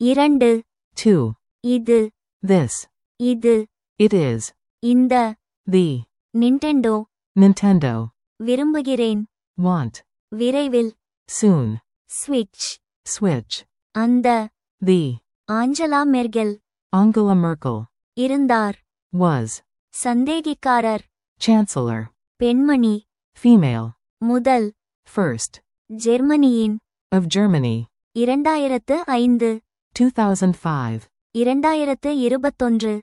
இரண்டு two, இது this, இது it is, இந்த the, நிண்டெண்டோ Nintendo, விரும்புகிறேன் want, விரைவில் soon, ஸ்விட்ச் switch, அந்த the, Angela Merkel Angela Merkel, இருந்தார் was, சந்தேகிக்காரர் Chancellor, பெண்மணி female, முதல் first, ஜெர்மனியின் of Germany, இரண்டாயிரத்து ஐந்து 2005, இரண்டாயிரத்து இருபத்தொன்று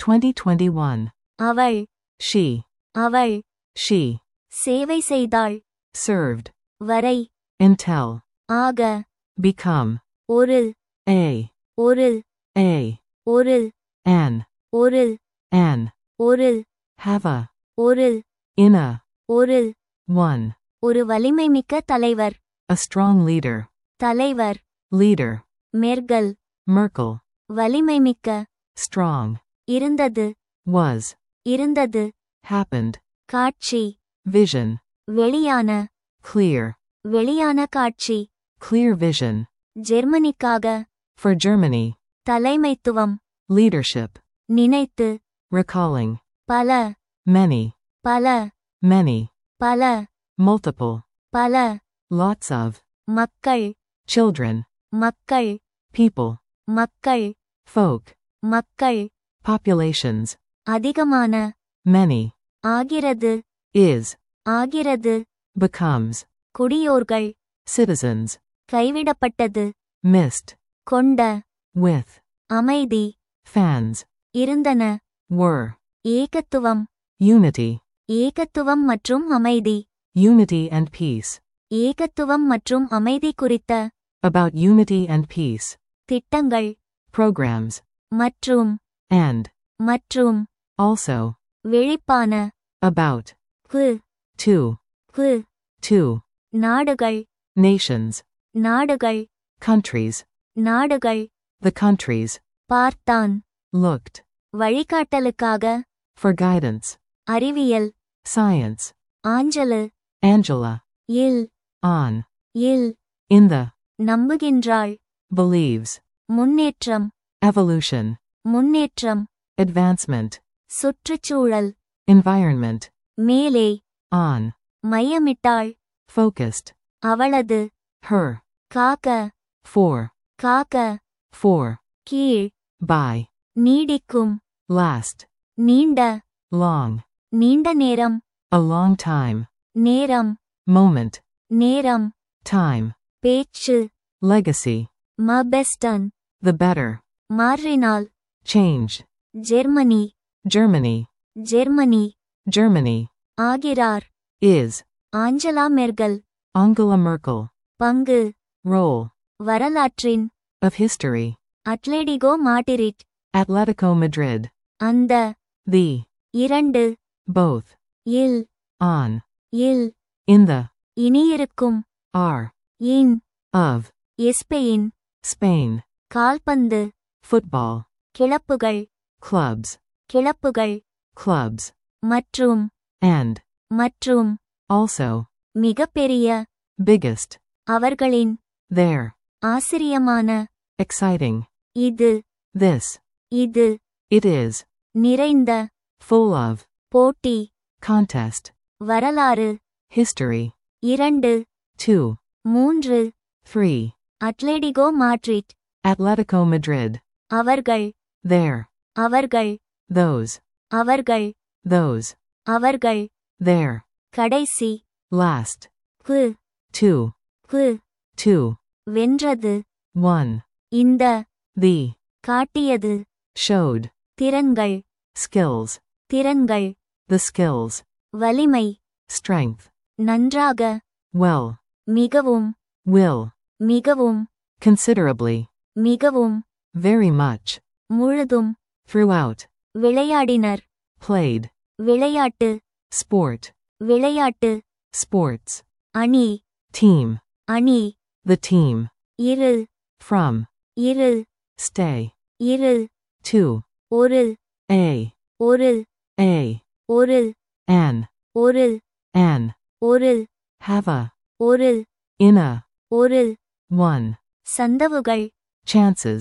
2021, அவள் she, அவள் she, சேவை செய்தாள் served, வரை until, ஆக become, ஒரு a, ஒரு a, ஒரு an, ஒரு an, ஒரு have a, ஒரு in a, ஒரு one, ஒரு வலிமைமிக்க தலைவர் a strong leader, தலைவர் leader, மெர்கல் Merkel, வலிமைமிக்க strong, இருந்தது was, இருந்தது happened, காட்சி vision, வெளியான clear, வெளியான காட்சி clear vision, ஜெர்மனிக்காக for Germany, தலைமைத்துவம் leadership, நினைத்து recalling, பல many, பல many, பல multiple, பல lots of, மக்கள் children, மக்கள் people, மக்கள் folk, மக்கள் populations, அதிகமான many, ஆகிறது is, ஆகிறது becomes, குடியோர்கள் citizens, கைவிடப்பட்டது missed, கொண்ட with, அமைதி fans, இருந்தன were, ஏகத்துவம் unity, ஏகத்துவம் மற்றும் அமைதி unity and peace, ஏகத்துவம் மற்றும் அமைதி குறித்த about unity and peace, திட்டங்கள் programs, மற்றும் and, மற்றும் also, விழிப்பான about, கு to, கு to, நாடுகள் nations, நாடுகள் countries, நாடுகள் the countries, பார்த்தான் looked, வழிகாட்டலுக்காக for guidance, அறிவியல் science, ஆஞ்சலு Angela, இல் on, இல் in the, நம்புகின்றாள் believes, முன்னேற்றம் evolution, முன்னேற்றம் advancement, சுற்றுச்சூழல் environment, மேலே on, மையமிட்டாள் focused, அவளது her, காக்க for, காக்க for, கீழ் by, நீடிக்கும் last, நீண்ட long, நீண்ட நேரம் a long time, நேரம் moment, நேரம் time, பேச்சு legacy, மபெஸ்டன் the better, மாறினால் change, Germany Germany, Germany Germany, ஆகிறார் is, Angela Merkel Angela Merkel, பங்கு role, வரலாற்றின் of history, Atletico Madrid Atletico Madrid, அந்த the, இரண்டு both, இல் on, இல் in the, இனியிருக்கும் are, இன் of, எஸ்பெயின் Spain, கால்பந்து football, கிளப்புகள் clubs, கிளப்புகள் clubs, மற்றும் and, மற்றும் also, மிகப்பெரிய biggest, அவர்களின் there, ஆசிரியமான exciting, இது this, இது it is, நிறைந்த full of, போட்டி contest, வரலாறு history, இரண்டு two, மூன்று three, Atletico Madrid Atletico Madrid, அவர்கள் there, அவர்கள் those, அவர்கள் those, அவர்கள் there, கடைசி last, கு two, கு two, வென்றது one, இந்த the, காட்டியது showed, திறன்கள் skills, திறன்கள் the skills, வலிமை strength, நன்றாக well, மிகவும் will, மிகவும் considerably, மிகவும் very much, முழுதும் throughout, விளையாடினர் played, விளையாட்டு sport, விளையாட்டு sports, அணி team, அணி the team, இரு from, இரு stay, இரு to, ஒரு a, ஒரு a, ஒரு an, ஒரு an, ஒரு have a, ஒரு in a, ஒரு one, சந்தவுகள் chances,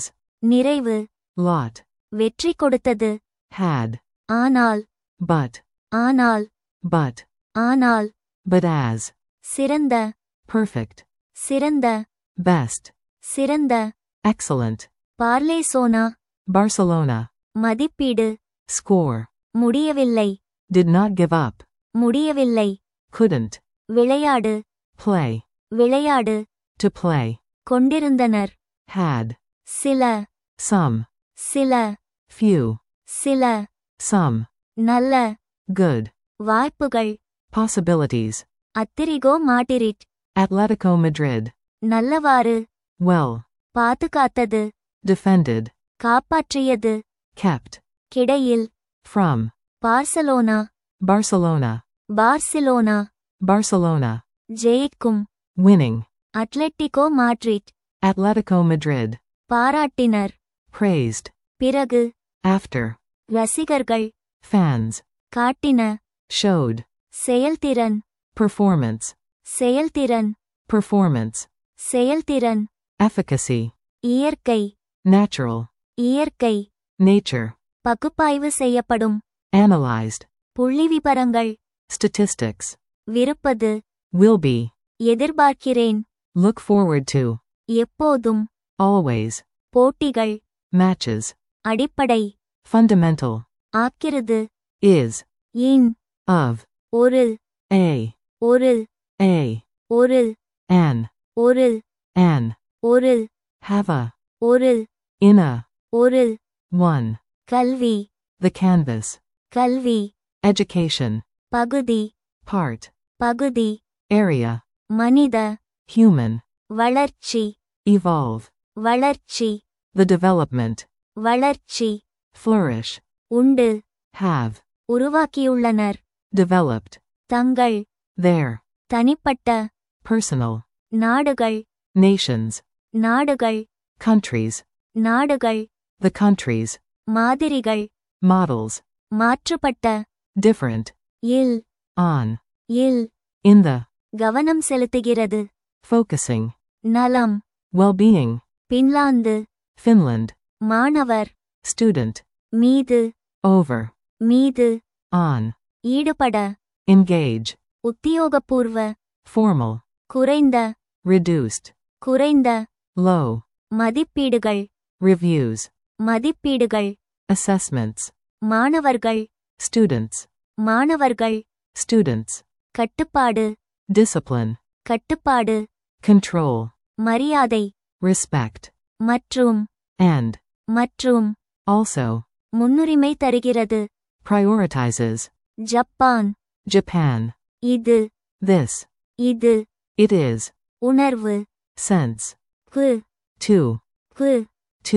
நிறைவு lot, வெற்றி கொடுத்தது had, ஆனால் but, ஆனால் but, ஆனால் but as, சிறந்த perfect, சிறந்த best, சிறந்த excellent, பார்லேசோனா Barcelona, மதிப்பீடு score, முடியவில்லை did not give up, முடியவில்லை couldn't, விளையாடு play, விளையாடு to play, கொண்டிருந்தனர் had, சில some, சில few, சில some, நல்ல good, வாய்ப்புகள் possibilities, Atletico Madrid Atletico Madrid, நல்லவாறு well, பாதுகாத்தது defended, காப்பாற்றியது kept, கிடையில் from, Barcelona Barcelona, Barcelona Barcelona, ஜெயிக்கும் winning, Atletico Madrid Atletico Madrid, பாராட்டினர் praised, பிறகு after, ரசிகர்கள் fans, காட்டின showed, செயல்திறன் performance, செயல்திறன் performance, செயல்திறன் efficacy, இயற்கை natural, இயற்கை nature, பகுப்பாய்வு செய்யப்படும் analyzed, புள்ளிவிபரங்கள் statistics, விருப்பது will be, எதிர்பார்க்கிறேன் look forward to, எப்போதும் always, போட்டிகள் matches, அடிப்படை fundamental, ஆக்கிறது is, இன் of, ஒரு a, ஒரு a, ஒரு an, ஒரு an, ஒரு have a, ஒரு in a, ஒரு one, கல்வி the canvas, கல்வி education, பகுதி part, பகுதி area, மனித human, வளர்ச்சி evolve, வளர்ச்சி the development, வளர்ச்சி flourish, உண்டு have, உருவாக்கியுள்ளனர் developed, தங்கள் their, தனிப்பட்ட personal, நாடுகள் nations, நாடுகள் countries, நாடுகள் the countries, மாதிரிகள் models, மாற்றுப்பட்ட different, இல் on, இல் in the, கவனம் செலுத்துகிறது focusing, நலம் well-being, பின்லாந்து Finland, மாணவர் student, மீது over, மீது on, ஈடுபட engage, உத்தியோகபூர்வ formal, குறைந்த reduced, குறைந்த low, மதிப்பீடுகள் reviews, மதிப்பீடுகள் assessments, மாணவர்கள் students, மாணவர்கள் students, கட்டுப்பாடு discipline, கட்டுப்பாடு control, மரியாதை respect, மற்றும் and, மற்றும் also, முன்னுரிமை தருகிறது prioritizes, ஜப்பான் Japan, இது this, இது it is, உணர்வு sense, கு to, கு to,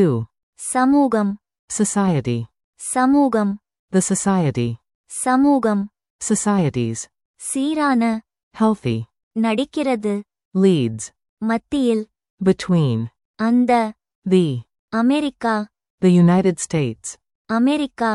சமூகம் society, சமூகம் the society, சமூகம் societies, சீரான healthy, நடிக்கிறது leads, மத்தியில் between, அந்த the, America the United States, America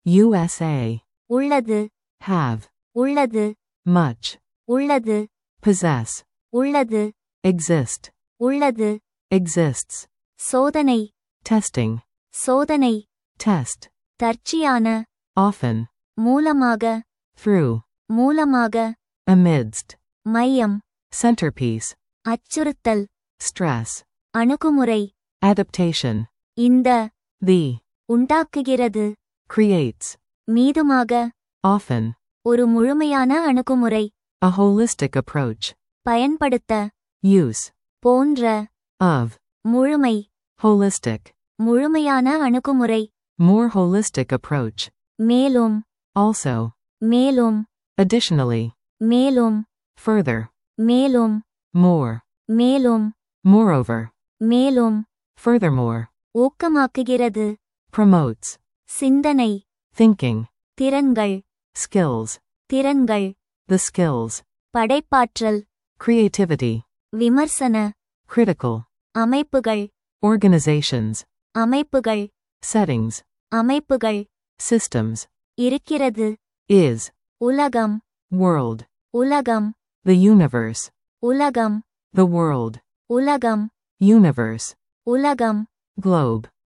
USA, உள்ளது have, உள்ளது much, உள்ளது possess, உள்ளது exist, உள்ளது exists, சோதனை testing, சோதனை test, தற்சியான often, மூலமாக through, மூலமாக amidst, மையம் centerpiece, அச்சுறுத்தல் stress, அணுகுமுறை adaptation, இந்த the, உண்டாக்குகிறது creates, மீதுமாக often, ஒரு முழுமையான அணுகுமுறை a holistic approach, பயன்படுத்த use, போன்ற of, முழுமை holistic, முழுமையான அணுகுமுறை more holistic approach, மேலும் also, மேலும் additionally, மேலும் further, மேலும் more, மேலும் moreover, மேலும் furthermore, ஊக்கமாக்குகிறது promotes, சிந்தனை thinking, திறன்கள் skills, திறன்கள் the skills, படைப்பாற்றல் creativity, விமர்சன critical, அமைப்புகள் organizations, அமைப்புகள் settings, அமைப்புகள் systems, இருக்கிறது is, உலகம் world, உலகம் the universe, உலகம் the world, உலகம் universe, உலகம் globe,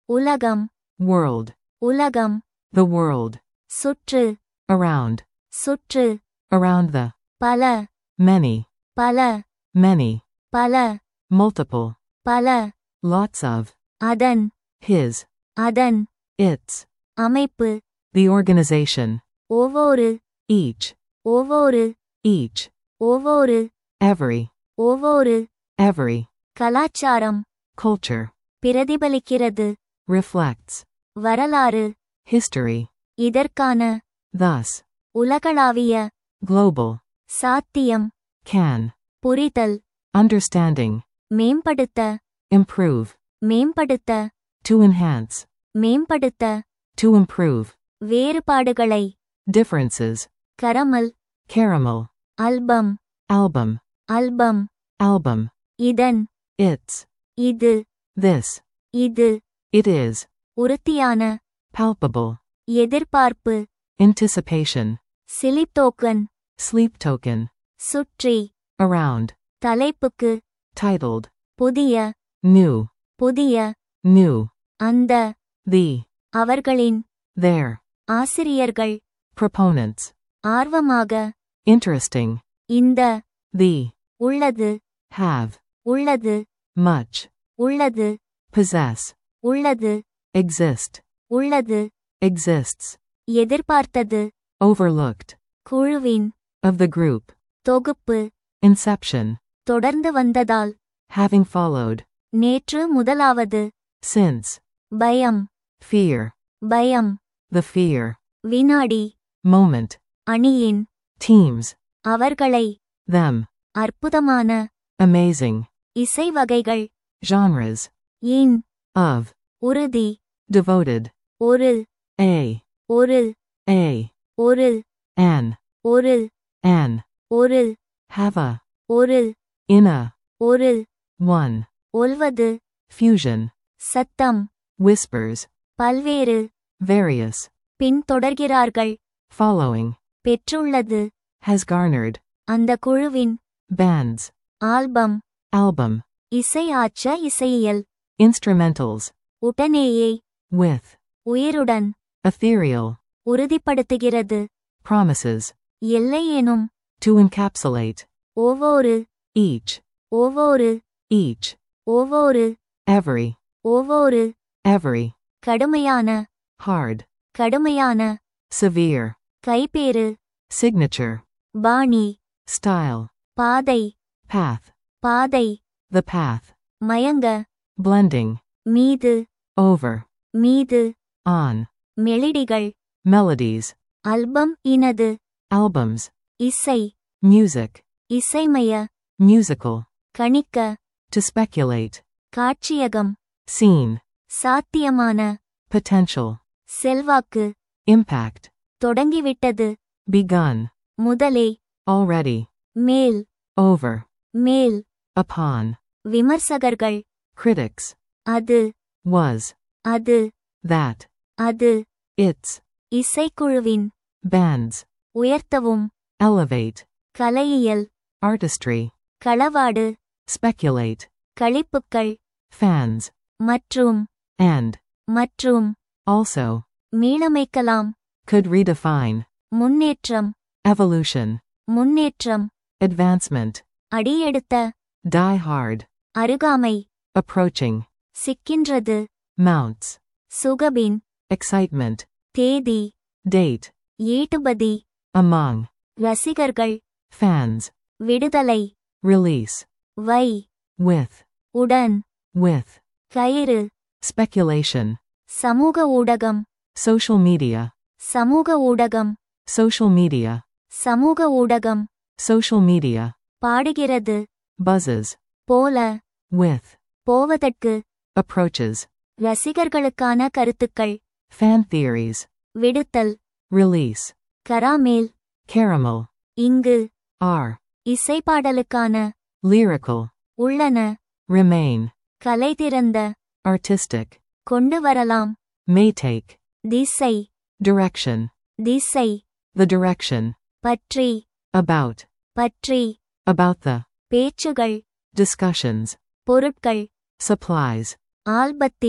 உலகம் world, உலகம் the world, சுற்று around, சுற்று around the, பல many, பல many, பல multiple, பல lots of, அதன் his, அதன் its, அமைப்பு the organization, ஒவ்வொரு each, ஒவ்வொரு each, ஒவ்வொரு every, ஒவ்வொரு every, கலாச்சாரம் culture, பிரதிபலிக்கிறது reflects, வரலாறு history, இதற்கான thus, உலகளாவிய global, சாத்தியம் can, புரிதல் understanding, மேம்படுத்த improve, மேம்படுத்த to enhance, மேம்படுத்த to improve, வேறுபாடுகளை differences, கரமல் caramel, அல்பம் album, அல்பம் album, இதன் its, இது this, இது it is, உறுதியான palpable, எதிர்பார்ப்பு anticipation, சிலித்தோக்கன் sleep token, சுற்றி around, தலைப்புக்கு titled, புதிய new, புதிய new, அந்த the, அவர்களின் their, ஆசிரியர்கள் proponents, ஆர்வமாக interesting, இந்த the, உள்ளது have, உள்ளது much, உள்ளது possess, உள்ளது exist, உள்ளது exists, எதிர்பார்த்தது overlooked, குழுவின் of the group, தொகுப்பு inception, தொடர்ந்து வந்ததால் having followed, நேற்று முதலாவது since, பயம் fear, பயம் the fear, வினாடி moment, அணியின் teams, அவர்களை them, அற்புதமான amazing, இசை வகைகள் genres, இன் of, உறுதி devoted, ஒரு a, ஒரு a, ஒரு an, ஒரு an, ஒரு have a, ஒரு in a, ஒரு one, ஒல்வது fusion, சத்தம் whispers, பல்வேறு various, பின்தொடர்கிறார்கள் following, பெற்றுள்ளது has garnered, அந்த குழுவின் bands, ஆல்பம் album, இசை ஆச்ச இசையியல் instrumentals, உடனேயே with, உயிருடன் ethereal, உறுதிப்படுத்துகிறது promises, எல்லை எனும் to encapsulate, ஒவ்வொரு each, ஒவ்வொரு each, ஒவ்வொரு every, ஒவ்வொரு every, கடுமையான hard, கடுமையான severe, கைபேறு signature, பாணி style, பாதை path, பாதை the path, மயங்க blending, மீது over, மீது on, மெலிடிகள் melodies, அல்பம் இனது albums, இசை music, இசைமய musical, கணிக்க to speculate, காட்சியகம் scene, சாத்தியமான potential, செல்வாக்கு impact, தொடங்கிவிட்டது begun, முதலே already, மேல் over, மேல் upon, விமர்சகர்கள் critics, அது was, அது that, அது its, இசைக்குழுவின் bands, உயர்த்தவும் elevate, கலையியல் artistry, களவாடு speculate, களிப்புக்கள் fans, மற்றும் and, மற்றும் also, மீளமைக்கலாம் could redefine, முன்னேற்றம் evolution, முன்னேற்றம் advancement, அடியெடுத்த die hard, அருகாமை approaching, சிக்கின்றது mounts, சுகபின் excitement, தேதி date, ஈட்டுபதி among, ரசிகர்கள் fans, விடுதலை release, வை with, உடன் with, கயிறு speculation, சமூக ஊடகம் social media, சமூக ஊடகம் social media, சமூக ஊடகம் social media, பாடுகிறது buzzes, போல with, போவதற்கு approaches, ரசிகர்களுக்கான கருத்துக்கள் fan theories, விடுத்தல் release, கராமேல் caramel, இங்கு are, இசைப்பாடலுக்கான lyrical, உள்ளன remain, கலை திறந்த artistic, கொண்டு வரலாம் may take, திசை direction, திசை the direction, பற்றி about, பற்றி about the, பேச்சுகள் discussions, பொருட்கள் supplies, ஆல்பத்தின்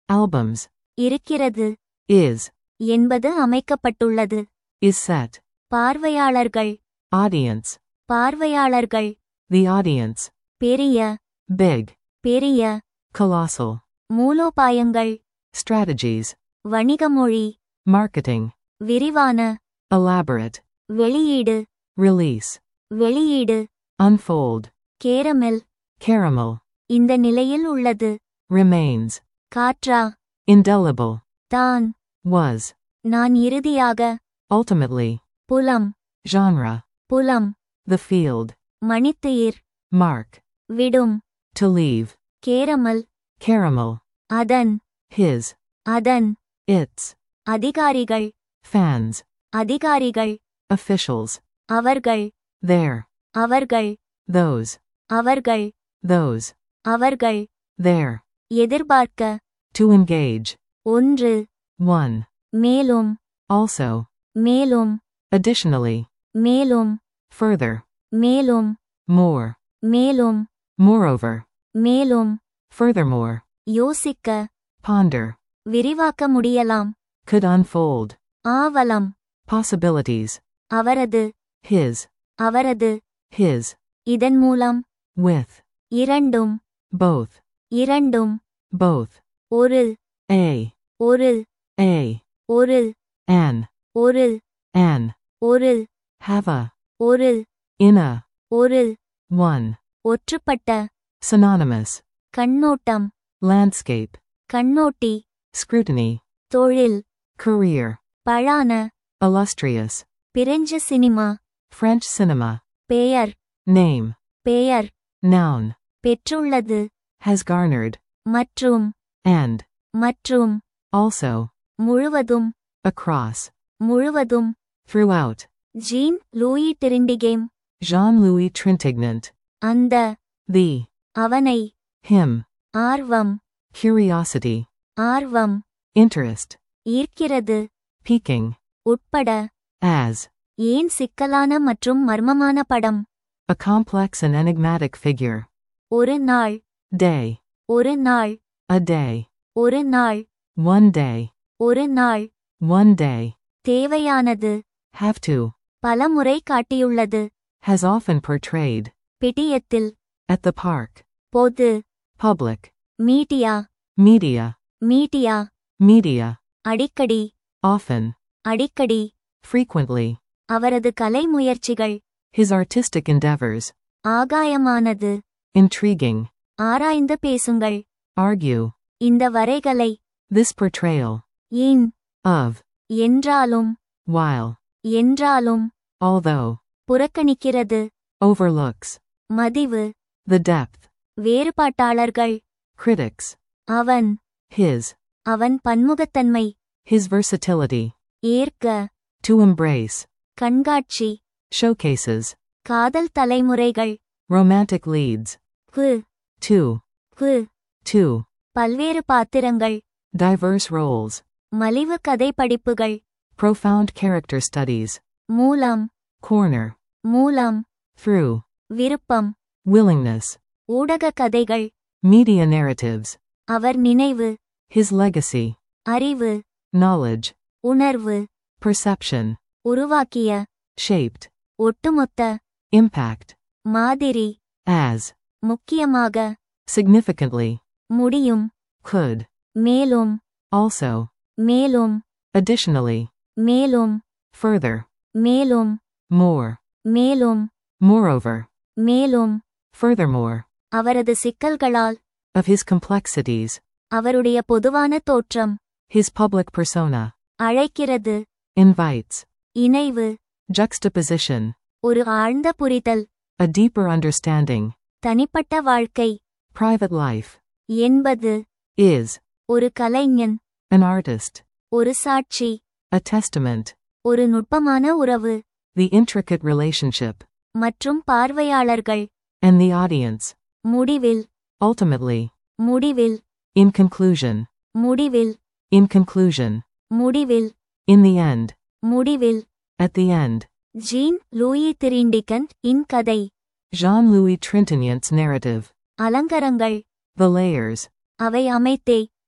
albums, இருக்கிறது is, என்பது அமைக்கப்பட்டுள்ளது is set, பார்வையாளர்கள் audience, பார்வையாளர்கள் the audience, பெரிய big, பெரிய colossal, மூலோபாயங்கள் strategies, வணிகமொழி marketing, விரிவான elaborate, வெளியீடு release, வெளியீடு unfold, கேரமெல் caramel, இந்த நிலையில் உள்ளது remains, காற்றா indelible, தான் was, நான் இறுதியாக ultimately, புலம் genre, புலம் the field, மணித்துயிர் mark, விடும் to leave, கேரமல் caramel, அதன் his, அதன் its, அதிகாரிகள் fans, அதிகாரிகள் officials, அவர்கள் their, அவர்கள் those, அவர்கள் those, அவர்கள் their, எதிர்பார்க்க to engage, ஒன்று one, மேலும் also, மேலும் additionally, மேலும் further, மேலும் more, மேலும் moreover, மேலும் furthermore, யோசிக்க ponder, விரிவாக்க முடியலாம் could unfold, ஆவலம் possibilities, அவரது his, அவரது his, இதன் மூலம் with, இரண்டும் both, இரண்டும் both, ஒரு a, ஒரு a, ஒரு an, ஒரு an, ஒரு have a, ஒரு in a, ஒரு one, ஒற்றுப்பட்ட synonymous, கண்ணோட்டம் landscape, கண்ணோட்டி scrutiny, தொழில் career, பழான illustrious, French cinema French cinema, பெயர் name, பெயர் noun, பெற்றுள்ளது has garnered, மற்றும் and, மற்றும் also, முழுவதும் across, முழுவதும் throughout, Jean Louis Trintignant Jean-Louis Trintignant, அந்த the, அவனை him, ஆர்வம் curiosity, ஆர்வம் interest, ஈர்க்கிறது piquing, உட்பட as, ஏன் சிக்கலான மற்றும் மர்மமான படம் a complex and enigmatic figure, ஒரு நாள் day, ஒரு நாள் a day, ஒரு நாள் one day, ஒரு நாள் one day, தேவையானது have to, பலமுறை காட்டியுள்ளது has often portrayed, பிடியத்தில் at the park, பொது public, media media, media media, அடிக்கடி often, அடிக்கடி frequently, அவரது கலை முயற்சிகள் his artistic endeavors, ஆகாயமானது intriguing, ஆராய்ந்து பேசுங்கள் argue, இந்த வரைகலை this portrayal, இன் of, என்றாலும் while, என்றாலும் although, புறக்கணிக்கிறது overlooks, மதிவு the depth, வேறுபாட்டாளர்கள் critics, அவன் his, அவன் பன்முகத்தன்மை his versatility, ஏற்க to embrace, கண்காட்சி showcases, காதல் தலைமுறைகள் romantic leads, கு to, கு to, பல்வேறு பாத்திரங்கள் diverse roles, மலிவு கதை படிப்புகள் profound character studies, மூலம் corner, மூலம் through, விருப்பம் willingness, ஊடக கதைகள் media narratives, அவர் நினைவு his legacy, அறிவு knowledge, உணர்வு perception, உருவாக்கிய shaped, ஒட்டுமொத்த impact, மாதிரி as, முக்கியமாக significantly, முடியும் could, மேலும் also, மேலும் additionally, மேலும் further, மேலும் more, மேலும் moreover, மேலும் furthermore, அவரது சிக்கல்களால் of his complexities, அவருடைய பொதுவான தோற்றம் his public persona, அழைக்கிறது invites, இணைவு juxtaposition, ஒரு ஆழ்ந்த புரிதல் a deeper understanding, தனிப்பட்ட வாழ்க்கை private life, என்பது is, ஒரு கலைஞன் an artist, ஒரு சாட்சி a testament, ஒரு நுட்பமான உறவு the intricate relationship, மற்றும் பார்வையாளர்கள் and the audience, முடிவில் ultimately, முடிவில் in conclusion, முடிவில் in conclusion, முடிவில் in the end, முடிவில் at the end, Jean Louis Trintignant இன் கதை Jean-Louis Trintignant's narrative, அலங்கரங்கள் the layers, அவை அமைத்தே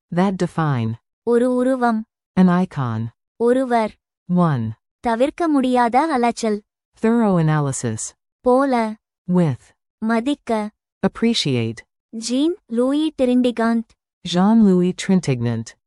That define. ஒரு உருவம் An icon. ஒருவர் 1. தவிர்க்க முடியாத அலைச்சல் Thorough analysis. போல With. மதிக்க Appreciate. Jean Louis Trintignant Jean Louis Trintignant.